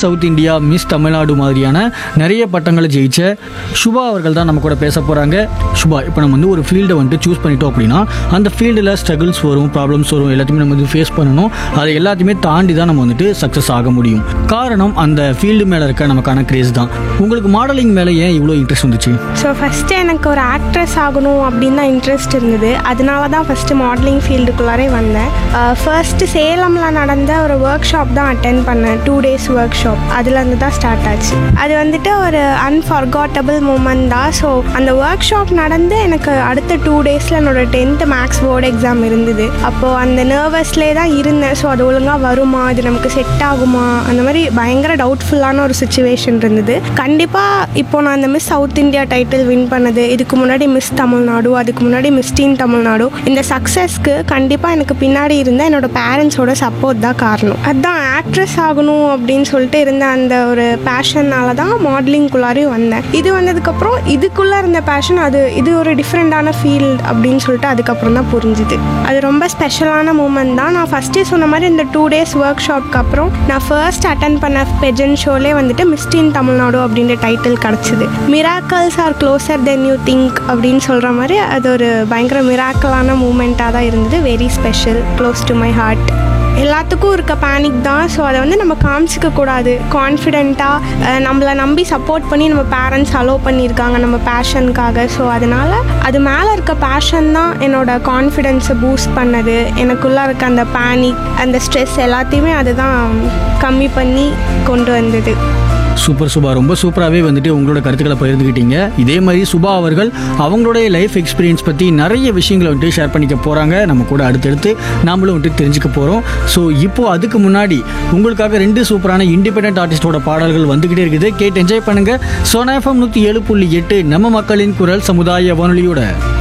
south India miss Tamil Nadu மாதிரியான நிறைய பட்டங்களை ஜெயிச்ச சுபா அவர்கள் தான் நம்ம கூட பேச போகிறாங்க சுபா இப்போ நம்ம வந்து ஒரு ஃபீல்டை வந்துட்டு சூஸ் பண்ணிட்டோம் அப்படின்னா அந்த ஃபீல்டில் ஸ்ட்ரகிள்ஸ் வரும் ப்ராப்ளம்ஸ் வரும் எல்லாத்தையுமே நம்ம வந்து ஃபேஸ் பண்ணணும் அதை எல்லாத்தையுமே தாண்டி தான் நம்ம வந்துட்டு சக்ஸஸ் ஆக முடியும் காரணம் அந்த ஃபீல்டு மேலே இருக்க நமக்கான கிரேஸ் தான் உங்களுக்கு மாடலிங் மேலே ஏன் இவ்வளோ இன்ட்ரெஸ்ட் வந்துச்சு ஸோ ஃபஸ்ட்டு எனக்கு ஒரு ஆக்ட்ரஸ் ஆகணும் அப்படின்னு தான் இன்ட்ரெஸ்ட் இருந்தது அதனால தான் ஃபஸ்ட்டு மாடலிங் ஃபீல்டுக்குள்ளாரே வந்தேன் ஃபர்ஸ்ட்டு சேலமில் நடந்த ஒரு ஒர்க் ஷாப் தான் அட்டென்ட் பண்ணேன் டூ டேஸ் ஒர்க் ஷாப் அதுலேருந்து தான் ஸ்டார்ட் ஆச்சு அது வந்துட்டு ஒரு அன்ஃபர்காட்டபிள் மூமெண்ட் தான் ஸோ அந்த ஒர்க் ஷாப் நடந்து எனக்கு அடுத்த டூ டேஸில் என்னோட டென்த்து மேக்ஸ் போர்டு எக்ஸாம் இருந்தது அப்போது அந்த நர்வஸ்லேயே தான் இருந்தேன் ஸோ அது ஒழுங்காக வருமா இது நமக்கு செட் ஆகுமா அந்த மாதிரி பயங்கர டவுட்ஃபுல்லான ஒரு சுச்சுவேஷன் இருந்தது கண்டிப்பாக இப்போ நான் அந்த miss south India title win பண்ணது இதுக்கு முன்னாடி மிஸ் தமிழ்நாடு அதுக்கு முன்னாடி மிஸ் டீன் தமிழ்நாடு இந்த சக்ஸஸ்க்கு கண்டிப்பாக எனக்கு பின்னாடி இருந்த என்னோட பேரண்ட்ஸோட சப்போர்ட் தான் காரணம் அதுதான் ஆக்ட்ரஸ் ஆகணும் அப்படின்னு சொல்லிட்டு இருந்த அந்த ஒரு பேஷன்னால தான் மாடலிங்குள்ளாரையும் வந்தேன் இது வந்ததுக்கப்புறம் இதுக்குள்ளே இருந்த பேஷன் அது இது ஒரு டிஃப்ரெண்ட்டான ஃபீல்ட் அப்படின்னு சொல்லிட்டு அதுக்கப்புறம் தான் புரிஞ்சுது அது ரொம்ப ஸ்பெஷலான மூமெண்ட் தான் நான் ஃபஸ்ட்டே சொன்ன மாதிரி இந்த டூ டேஸ் ஒர்க் ஷாப்க்கு அப்புறம் நான் ஃபர்ஸ்ட் அட்டன் பண்ண பெஜன் ஷோலே வந்துட்டு மிஸ்டின் தமிழ்நாடு அப்படின்ற டைட்டில் கிடச்சிது miracles are closer than you think அப்படின்னு சொல்கிற மாதிரி அது ஒரு பயங்கர மிராக்கலான மூமெண்ட்டாக தான் இருந்தது very special close to my heart எல்லாத்துக்கும் இருக்க பேனிக் தான் ஸோ அதை வந்து நம்ம காமிச்சிக்க கூடாது கான்ஃபிடெண்ட்டாக நம்மளை நம்பி சப்போர்ட் பண்ணி நம்ம பேரண்ட்ஸ் அலோவ் பண்ணியிருக்காங்க நம்ம பேஷனுக்காக ஸோ அதனால் அது மேலே இருக்க பேஷன் தான் என்னோட கான்ஃபிடென்ஸை பூஸ்ட் பண்ணது எனக்குள்ளே இருக்க அந்த பேனிக் அந்த ஸ்ட்ரெஸ் எல்லாத்தையுமே அதுதான் கம்மி பண்ணி கொண்டு வந்தது சூப்பர் சுபா ரொம்ப சூப்பராகவே வந்துட்டு உங்களோட கருத்துக்களை பகிர்ந்துக்கிட்டீங்க இதே மாதிரி சுபா அவர்கள் அவங்களுடைய லைஃப் எக்ஸ்பீரியன்ஸ் பற்றி நிறைய விஷயங்களை வந்துட்டு ஷேர் பண்ணிக்க போகிறாங்க நம்ம கூட அடுத்தடுத்து நாமளும் வந்துட்டு தெரிஞ்சுக்க போகிறோம் ஸோ இப்போ அதுக்கு முன்னாடி உங்களுக்காக ரெண்டு சூப்பரான இண்டிபெண்டன்ட் ஆர்டிஸ்டோட பாடல்கள் வந்துக்கிட்டே இருக்குது கேட்டு என்ஜாய் பண்ணுங்கள் சோனா எஃப்எம் நூற்றி ஏழு புள்ளி எட்டு நம்ம மக்களின் குரல் சமுதாய வானொலியோட